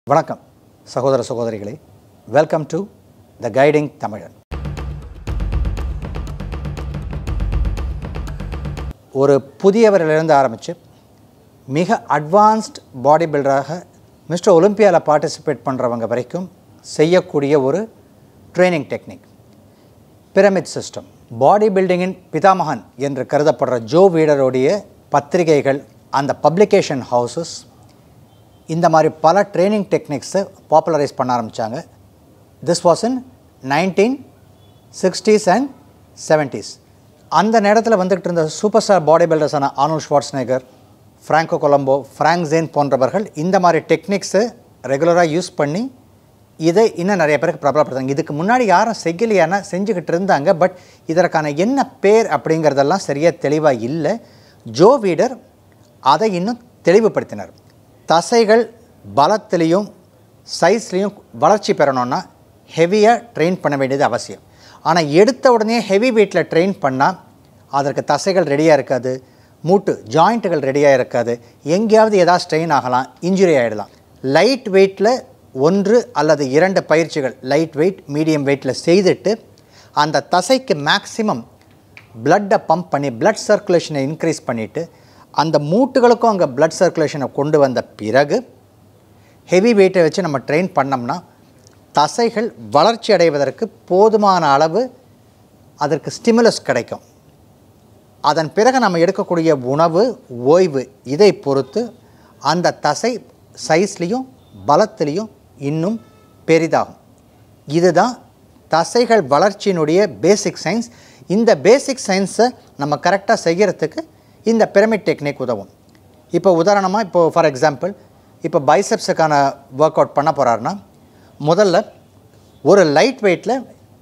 வணக்கம் சகோதர சகோதரிகளே வெல்கம் டு த கைடிங் தமிழன் ஒரு புதியவரிலிருந்து ஆரம்பித்து மிக அட்வான்ஸ்ட் பாடி பில்டராக மிஸ்டர் ஒலிம்பியாவில் பார்ட்டிசிபேட் பண்ணுறவங்க வரைக்கும் செய்யக்கூடிய ஒரு training technique pyramid system body பில்டிங்கின் பிதாமகன் என்று கருதப்படுற ஜோ வீடருடைய பத்திரிகைகள் அந்த பப்ளிகேஷன் ஹவுசஸ் இந்த மாதிரி பல ட்ரைனிங் டெக்னிக்ஸை பாப்புலரைஸ் பண்ண ஆரம்பித்தாங்க this was in nineteen sixties and seventies அந்த நேரத்தில் வந்துகிட்டு இருந்த சூப்பர் ஸ்டார் பாடி பில்டர்ஸான Arnold Schwarzenegger Franco Columbo Frank Zane போன்றவர்கள் இந்த மாதிரி டெக்னிக்ஸை ரெகுலராக யூஸ் பண்ணி இதை இன்னும் நிறைய பேருக்கு பிரபலப்படுத்தாங்க இதுக்கு முன்னாடி யாரும் செய்யலையானா செஞ்சுக்கிட்டு இருந்தாங்க பட் இதற்கான என்ன பேர் அப்படிங்கிறதெல்லாம் சரியாக தெளிவாக இல்லை ஜோ வீடர் அதை இன்னும் தெளிவுபடுத்தினார் தசைகள் பலத்திலையும் சைஸ்லேயும் வளர்ச்சி பெறணும்னா ஹெவியாக ட்ரெயின் பண்ண வேண்டியது அவசியம் ஆனால் எடுத்த உடனே ஹெவி வெயிட்டில் ட்ரெயின் பண்ணால் அதற்கு தசைகள் ரெடியாக இருக்காது மூட்டு ஜாயிண்ட்டுகள் ரெடியாக இருக்காது எங்கேயாவது ஏதாவது ஸ்ட்ரெயின் ஆகலாம் இன்ஜுரி ஆகிடலாம் லைட் வெயிட்டில் ஒன்று அல்லது இரண்டு பயிற்சிகள் லைட் வெயிட் மீடியம் வெயிட்டில் செய்துட்டு அந்த தசைக்கு மேக்ஸிமம் பிளட்டை பம்ப் பண்ணி பிளட் சர்க்குலேஷனை இன்க்ரீஸ் பண்ணிவிட்டு அந்த மூட்டுகளுக்கும் அங்கே பிளட் சர்க்குலேஷனை கொண்டு வந்த பிறகு ஹெவி வெயிட்டை வச்சு நம்ம ட்ரெயின் பண்ணோம்னா தசைகள் வளர்ச்சி அடைவதற்கு போதுமான அளவு அதற்கு ஸ்டிமுலஸ் கிடைக்கும் அதன் பிறகு நம்ம எடுக்கக்கூடிய உணவு ஓய்வு இதை பொறுத்து அந்த தசை சைஸ்லேயும் பலத்திலையும் இன்னும் பெரிதாகும் இதுதான் தசைகள் வளர்ச்சியினுடைய பேசிக் சயின்ஸ் இந்த பேசிக் சயின்ஸை நம்ம கரெக்டாக செய்கிறதுக்கு இந்த பிரமிட் டெக்னிக் உதவும் இப்போ உதாரணமாக இப்போ ஃபார் எக்ஸாம்பிள் இப்போ பைசப்ஸுக்கான ஒர்க் அவுட் பண்ண போகிறாருன்னா முதல்ல ஒரு லைட் வெயிட்டில்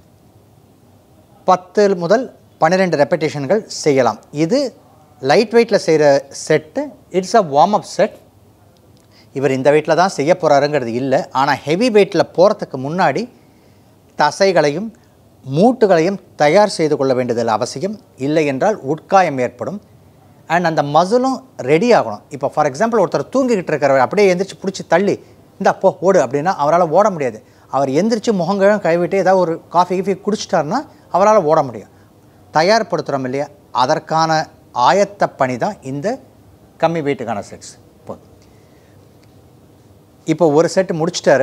பத்து முதல் பன்னிரெண்டு ரெப்படேஷன்கள் செய்யலாம் இது லைட் வெயிட்டில் செய்கிற set it's a warm up set இவர் இந்த வெயிட்டில் தான் செய்ய போகிறாருங்கிறது இல்லை ஆனால் ஹெவி வெயிட்டில் போகிறதுக்கு முன்னாடி தசைகளையும் மூட்டுகளையும் தயார் செய்து கொள்ள வேண்டியதில் அவசியம் இல்லை என்றால் உட்காயம் ஏற்படும் அண்ட் அந்த மசிலும் ரெடி ஆகணும் இப்போ ஃபார் எக்ஸாம்பிள் ஒருத்தர் தூங்கிக்கிட்டு இருக்கிறவர் அப்படியே எந்திரிச்சு பிடிச்சி தள்ளி இந்தா போ ஓடு அப்படின்னா அவரால் ஓட முடியாது அவர் எந்திரிச்சு முகங்களும் கைவிட்டு ஏதாவது ஒரு காஃபி கீஃபி குடிச்சிட்டாருன்னா அவரால் ஓட முடியும் தயார்படுத்துகிறோம் இல்லையா அதற்கான ஆயத்த பணி தான் இந்த கம்மி வெயிட்டுக்கான செட்ஸ் போதும் இப்போ ஒரு செட்டு முடிச்சிட்டாரு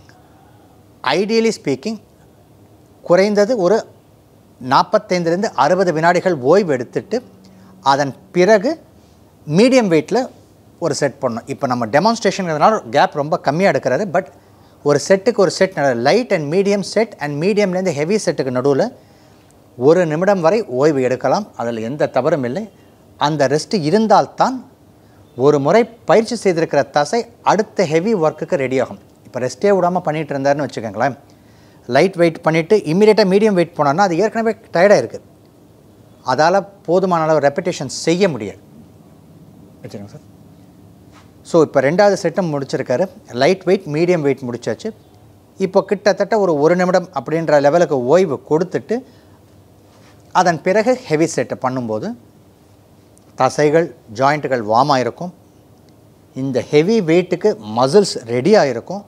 ஐடியலி ஸ்பீக்கிங் குறைந்தது ஒரு நாற்பத்தைந்துலேருந்து அறுபது வினாடிகள் ஓய்வு எடுத்துட்டு அதன் பிறகு மீடியம் வெயிட்டில் ஒரு செட் பண்ணணும் இப்போ நம்ம டெமான்ஸ்ட்ரேஷனுங்கிறதுனால கேப் ரொம்ப கம்மியாக எடுக்கிறாரு பட் ஒரு செட்டுக்கு ஒரு set light and medium set and மீடியம்லேருந்து ஹெவி செட்டுக்கு நடுவில் ஒரு நிமிடம் வரை ஓய்வு எடுக்கலாம் அதில் எந்த தவறும் இல்லை அந்த ரெஸ்ட்டு இருந்தால்தான் ஒரு முறை பயிற்சி செய்திருக்கிற தசை அடுத்த ஹெவி ஒர்க்குக்கு ரெடி ஆகும் இப்போ ரெஸ்ட்டே விடாமல் பண்ணிகிட்டு இருந்தாருன்னு வச்சுக்கோங்களேன் லைட் வெயிட் பண்ணிவிட்டு இம்மீடியட்டாக மீடியம் வெயிட் போனோன்னா அது ஏற்கனவே டயர்டாக இருக்குது அதால் போதுமான அளவு ரெப்படேஷன் செய்ய முடியாது வச்சுருங்க சார் ஸோ இப்போ ரெண்டாவது செட்டும் முடிச்சிருக்காரு லைட் வெயிட் மீடியம் வெயிட் முடிச்சாச்சு இப்போ கிட்டத்தட்ட ஒரு ஒரு நிமிடம் அப்படின்ற லெவலுக்கு ஓய்வு கொடுத்துட்டு அதன் பிறகு ஹெவி செட்டை பண்ணும்போது தசைகள் ஜாயிண்ட்டுகள் வார்மாக இருக்கும் இந்த ஹெவி வெயிட்டுக்கு மசில்ஸ் ரெடியாக இருக்கும்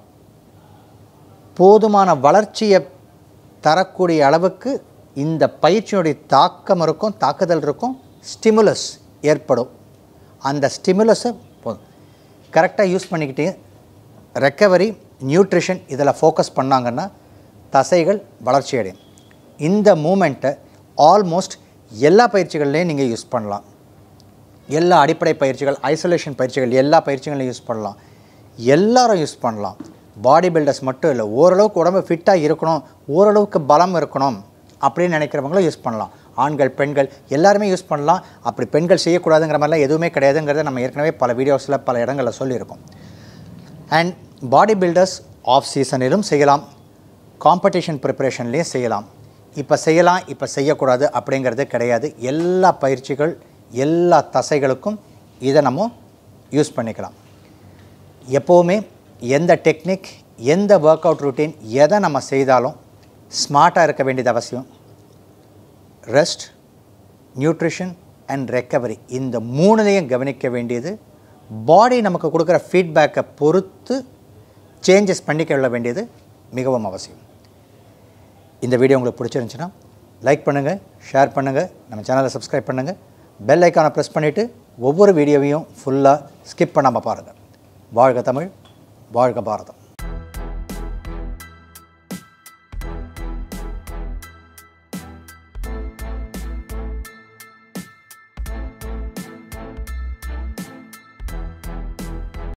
போதுமான வளர்ச்சியை தரக்கூடிய அளவுக்கு இந்த பயிற்சியினுடைய தாக்கம் இருக்கும் தாக்குதல் இருக்கும் ஸ்டிமுலஸ் ஏற்படும் அந்த ஸ்டிமுலஸை போதும் கரெக்டாக யூஸ் பண்ணிக்கிட்டு ரெக்கவரி நியூட்ரிஷன் இதில் ஃபோக்கஸ் பண்ணாங்கன்னா தசைகள் வளர்ச்சி அடையும் இந்த மூமெண்ட்டை ஆல்மோஸ்ட் எல்லா பயிற்சிகள்லேயும் நீங்கள் யூஸ் பண்ணலாம் எல்லா அடிப்படை பயிற்சிகள் ஐசோலேஷன் பயிற்சிகள் எல்லா பயிற்சிகளையும் யூஸ் பண்ணலாம் எல்லாரும் யூஸ் பண்ணலாம் பாடி பில்டர்ஸ் மட்டும் இல்லை ஓரளவுக்கு உடம்பு ஃபிட்டாக இருக்கணும் ஓரளவுக்கு பலம் இருக்கணும் அப்படின்னு நினைக்கிறவங்களும் யூஸ் பண்ணலாம் ஆண்கள் பெண்கள் எல்லாருமே யூஸ் பண்ணலாம் அப்படி பெண்கள் செய்யக்கூடாதுங்கிற மாதிரிலாம் எதுவுமே கிடையாதுங்கிறத நம்ம ஏற்கனவே பல வீடியோஸில் பல இடங்களில் சொல்லியிருக்கோம் அண்ட் பாடி பில்டர்ஸ் ஆஃப் சீசனிலும் செய்யலாம் காம்படிஷன் ப்ரிப்பரேஷன்லேயும் செய்யலாம் இப்போ செய்யலாம் இப்போ செய்யக்கூடாது அப்படிங்கிறது கிடையாது எல்லா பயிற்சிகள் எல்லா தசைகளுக்கும் இதை நம்ம யூஸ் பண்ணிக்கலாம் எப்போவுமே எந்த டெக்னிக் எந்த ஒர்க் அவுட் ருட்டீன் எதை நம்ம செய்தாலும் ஸ்மார்ட்டாக இருக்க வேண்டியது அவசியம் ரெஸ்ட் நியூட்ரிஷன் அண்ட் ரெக்கவரி இந்த மூணுலையும் கவனிக்க வேண்டியது பாடி நமக்கு கொடுக்குற ஃபீட்பேக்கை பொறுத்து சேஞ்சஸ் பண்ணிக்கொள்ள வேண்டியது மிகவும் அவசியம் இந்த வீடியோ உங்களுக்கு பிடிச்சிருந்துச்சுன்னா லைக் பண்ணுங்கள் ஷேர் பண்ணுங்கள் நம்ம சேனலை சப்ஸ்கிரைப் பண்ணுங்கள் பெல் ஐக்கானை ப்ரெஸ் பண்ணிவிட்டு ஒவ்வொரு வீடியோவையும் ஃபுல்லாக ஸ்கிப் பண்ணாமல் பாருங்கள் வாழ்க தமிழ் வாழ்க பாரதம்